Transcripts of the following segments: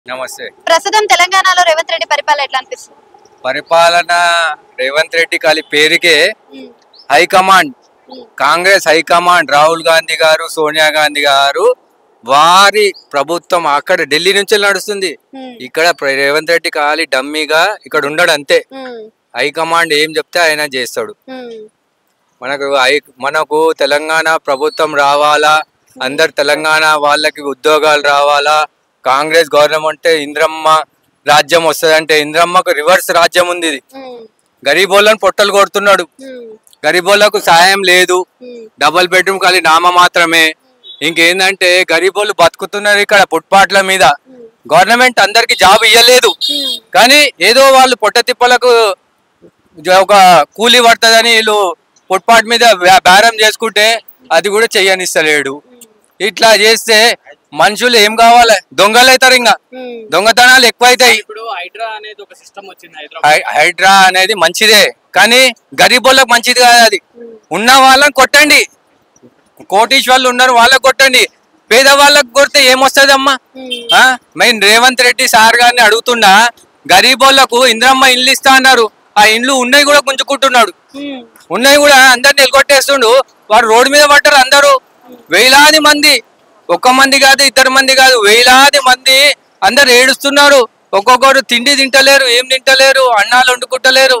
నమస్తే ప్రస్తుతం తెలంగాణలో రేవంత్ రెడ్డి పరిపాలన ఎట్లా అనిపిస్తుంది పరిపాలన రేవంత్ రెడ్డి కాలి పేరుకే హైకమాండ్ కాంగ్రెస్ హైకమాండ్ రాహుల్ గాంధీ గారు సోనియా గాంధీ గారు వారి ప్రభుత్వం అక్కడ ఢిల్లీ నుంచి నడుస్తుంది ఇక్కడ ప్ర- రేవంత్ రెడ్డి కాలి డమ్మీగా ఇక్కడ ఉండడు అంతే హైకమాండ్ ఏం చెప్తే ఆయన చేస్తాడు మనకు హై మనకు తెలంగాణ ప్రభుత్వం రావాలా అందరు తెలంగాణ వాళ్ళకి ఉద్యోగాలు రావాలా కాంగ్రెస్ గవర్నమెంట్ ఇంద్రమ్మ రాజ్యం వస్తుందంటే ఇంద్రమ్మకు రివర్స్ రాజ్యం ఉంది ఇది గరీబోళ్ళని పొట్టలు కొడుతున్నాడు గరీబోళ్ళకు సాయం లేదు డబుల్ బెడ్రూమ్ ఖాళీ నామ మాత్రమే ఇంకేందంటే గరీబోళ్ళు బతుకుతున్నారు ఇక్కడ ఫుట్పాట్ల మీద గవర్నమెంట్ అందరికి జాబ్ ఇవ్వలేదు కానీ ఏదో వాళ్ళు పొట్ట తిప్పలకు జ- ఒక కూలీ పడుతుందని వీళ్ళు ఫుట్పాత్ మీద బే- బేరం చేసుకుంటే అది కూడా చెయ్యనిస్తలేడు ఇట్లా చేస్తే మనుషులు ఏం కావాలి దొంగలు అవుతారు ఇంకా దొంగతనాలు ఎక్కువైతాయి ఇప్పుడు హైడ్రా అనేది ఒక సిస్టమ్ వచ్చింది హైదరాబాద్ హై- హైడ్రా అనేది మంచిదే కానీ గరీబోళ్ళకి మంచిది కాదు అది ఉన్న వాళ్ళని కొట్టండి కోటీశ్వర్లు ఉన్నారు వాళ్ళకి కొట్టండి పేదవాళ్ళకి కొడితే ఏమొస్తుంది అమ్మా మెయిన్ రేవంత్ రెడ్డి సార్ గారిని అడుగుతున్నా గరీబోళ్ళకు ఇంద్రమ్మ ఇండ్లు ఇస్తా అన్నారు ఆ ఇండ్లు ఉన్నాయి కూడా గుంజుకుంటున్నాడు ఉన్నాయి కూడా అందరు నిలగొట్టేస్తుండు వాడు రోడ్డు మీద పడ్డారు అందరూ వేలాది మంది ఒక్క మంది కాదు ఇద్దరు మంది కాదు వేలాది మంది అందరు ఏడుస్తున్నారు ఒక్కొక్కరు తిండి తింటలేరు ఏం తింటలేరు అన్నాలు వండుకుంటలేరు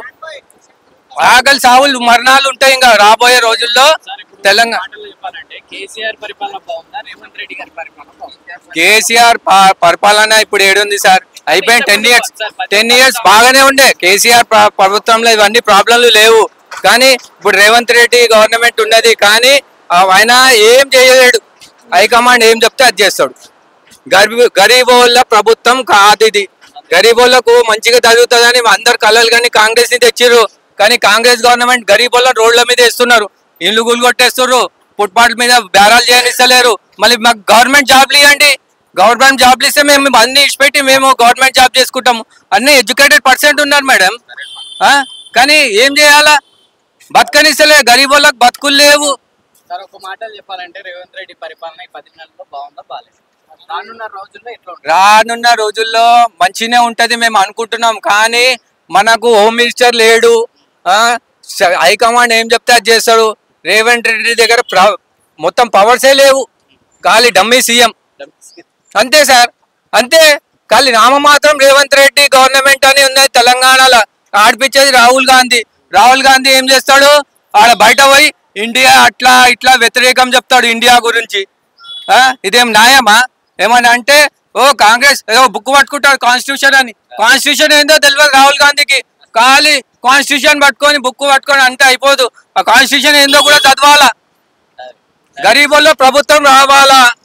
ఆకలి సావులు మరణాలు ఉంటాయి ఇంకా రాబోయే రోజుల్లో సార్ ఇప్పుడు తెలంగాణ మాటల్లో చెప్పాలంటే కేసీఆర్ పరిపాలన బాగుందా రేవంత్ రెడ్డి గారి పరిపాలన బాగుందా కేసీఆర్ ప- పరిపాలన ఇప్పుడు ఏడుంది సార్ అయిపోయింది టెన్ ఇయర్స్ టెన్ ఇయర్స్ బాగానే ఉండే కేసీఆర్ ప్ర- ప్రభుత్వంలో ఇవన్నీ ప్రాబ్లంలు లేవు కానీ ఇప్పుడు రేవంత్ రెడ్డి గవర్నమెంట్ ఉన్నది కానీ ఆ ఆయన ఏం చేయలేడు హైకమాండ్ ఏం చెప్తే అది చేస్తాడు గరీబ్ గరీబోళ్ళ ప్రభుత్వం కాదు ఇది గరీబోళ్ళకు మంచిగా చదువుతుందని అందరు కళలు కానీ కాంగ్రెస్ ని తెచ్చిర్రు కానీ కాంగ్రెస్ గవర్నమెంట్ గరీబోళ్ళ రోడ్ల మీద వేస్తున్నారు ఇల్లు గుళ్ళు కొట్టేస్తున్నారు ఫుట్పాత్ మీద బేరాలు చేయనిస్తలేరు మళ్ళీ మాకు గవర్నమెంట్ జాబ్లు ఇవ్వండి గవర్నమెంట్ జాబ్లు ఇస్తే మేము అన్ని ఇచ్చిపెట్టి మేము గవర్నమెంట్ జాబ్ చేసుకుంటాము అన్ని ఎడ్యుకేటెడ్ పర్సెంట్ ఉన్నారు మేడం ఆ? కానీ ఏం చేయాలా బతకనిస్తలే గరీబోళ్ళకి బతుకులు లేవు సార్ ఒక మాటలు చెప్పాలంటే రేవంత్ రెడ్డి పరిపాలన ఈ పది నెలల్లో బాగుందా బాగాలేదు రానున్న రోజుల్లో ఎట్లా ఉంటుంది రానున్న రోజుల్లో మంచినే ఉంటది మేము అనుకుంటున్నాం కానీ మనకు హోమ్ మినిస్టర్ లేడు ఆ, స- హైకమాండ్ ఏం చెప్తే అది చేస్తాడు రేవంత్ రెడ్డి దగ్గర ప్ర- మొత్తం పవర్సే లేవు ఖాళీ డమ్మీ సీఎం అంతే సార్ అంతే ఖాళీ నామ మాత్రం రేవంత్ రెడ్డి గవర్నమెంట్ అని ఉన్నది తెలంగాణలో ఆడిపించేది రాహుల్ గాంధీ రాహుల్ గాంధీ ఏం చేస్తాడు ఆడ బయట పోయి ఇండియా అట్లా ఇట్లా వ్యతిరేకం చెప్తాడు ఇండియా గురించి ఆ, ఇదేం న్యాయమా ఏమని అంటే ఓ కాంగ్రెస్ ఏదో బుక్ పట్టుకుంటాడు కాన్స్టిట్యూషన్ అని కాన్స్టిట్యూషన్ ఏందో తెలియదు రాహుల్ గాంధీకి ఖాళీ కాన్స్టిట్యూషన్ పట్టుకొని బుక్ పట్టుకొని అంటే అయిపోదు ఆ కాన్స్టిట్యూషన్ ఏందో కూడా చదవాలా గరీబుల్లో ప్రభుత్వం రావాలా